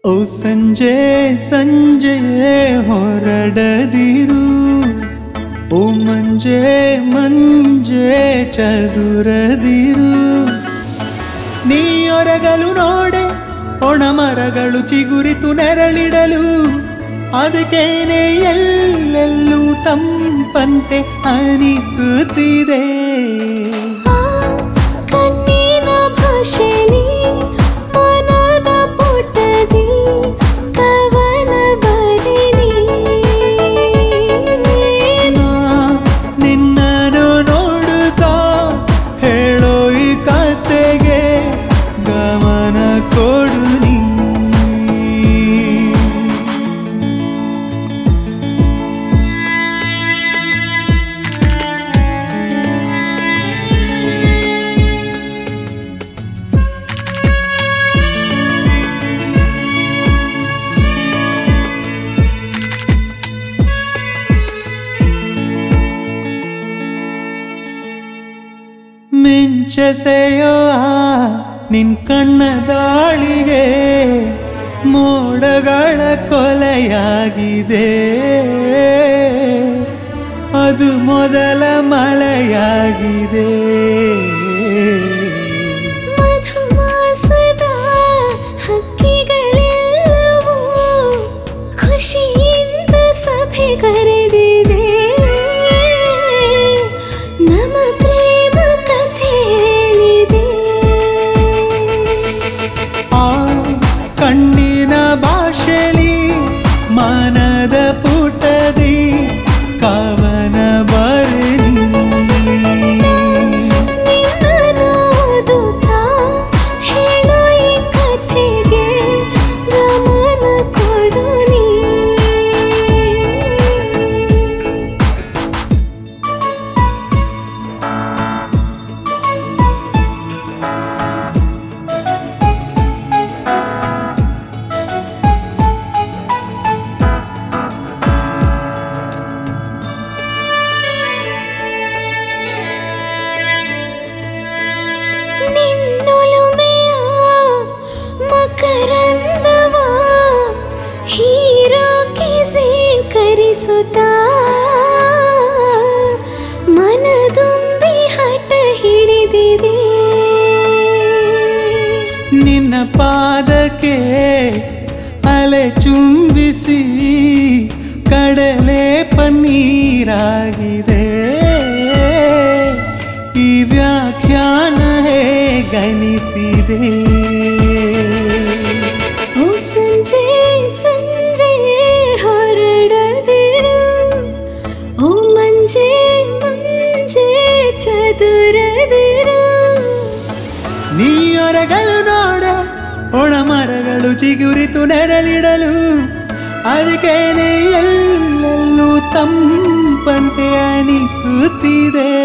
ಓ ಸಂಜೆ ಸಂಜೆ ಹೊರಡದಿರು ಓ ಮಂಜೆ ಮಂಜೆ ಚದುರದಿರು ನೀಯೊರಗಲು ನೋಡೆ ಒಣ ಮರಗಳು ಚಿಗುರಿತು ನೆರಳಿಡಲು ಅದಕ್ಕೇನೆ ಎಲ್ಲೆಲ್ಲೂ ತಂಪಂತೆ ಅನಿಸುತ್ತಿದೆ ಆ ಕಣ್ಣಿನ ಭಾಷೆಲಿ ಮನದ ಪುಟದಿ ಕವನ ಬರೆದಿ ನಾ ನಿನ್ನನ್ನು ನೋಡುತ್ತಾ ಹೇಳೋ ಈ ಕತೆಗೆ ಗಮನ ಕೊಡು ನೀ ಮಿಂಚಸೆಯೋ ಆ ನಿನ್ ಕಣ್ಣ ದಾಳಿಗೆ ಮೋಡಗಳ ಕೊಲೆಯಾಗಿದೆ ಅದು ಮೊದಲ ಮಳೆಯಾಗಿದೆ ಮಧುಮಾಸದ ಹಕ್ಕಿಗಳೆಲ್ಲವೂ ಖುಷಿಯಿಂದ ಸಭೆ ಕರೆದಿದೆ ನಮ್ಮ ಪ್ರೇಮ ಕಥೆ ಹೇಳಿದೆ ಆ ಕಣ್ಣಿನ ಭಾಷೆಲಿ ಮನದ ಪುಟದಿ ಕವನ ಬರಲಿ ನಿನ್ನನೋದುತ್ತಾ ಹೇಳೋ ಈ ಕಥೆಗೆ ಗಮನ ಕೊಡು ನೀ ನಿನ್ನೊಲುಮೆಯ ಮಕರಂದವ ಹೀರೋಕೆ ಸ್ವೀಕರಿಸುತ್ತಾ ಮನದುಂಬಿ ಹಠ ಹಿಡಿದಿದೆ ನಿನ್ನ ಪಾದಕ್ಕೆ ಅಲೆ ಚುಂಬಿಸಿ ಕಡಲೆ ಪನ್ನೀರಾಗಿದೆ ಈ ವ್ಯಾಖ್ಯಾನ ಹೇಗನಿಸಿದೆ ಓ ಸಂಜೆ ಸಂಜೆ ಹೊರಡದಿರು ಓ ಮಂಜೆ ಮಂಜೆ ಚದುರದಿರು ನೀಯೊರಗಲು ನೋಡ ಒಣ ಮರಗಳು ಚಿಗುರಿತು ನೆರಳಿಡಲು ಅದಕ್ಕೇನೆ ಎಲ್ಲೆಲ್ಲೂ ತಂಪಂತೆ ಅನಿಸುತ್ತಿದೆ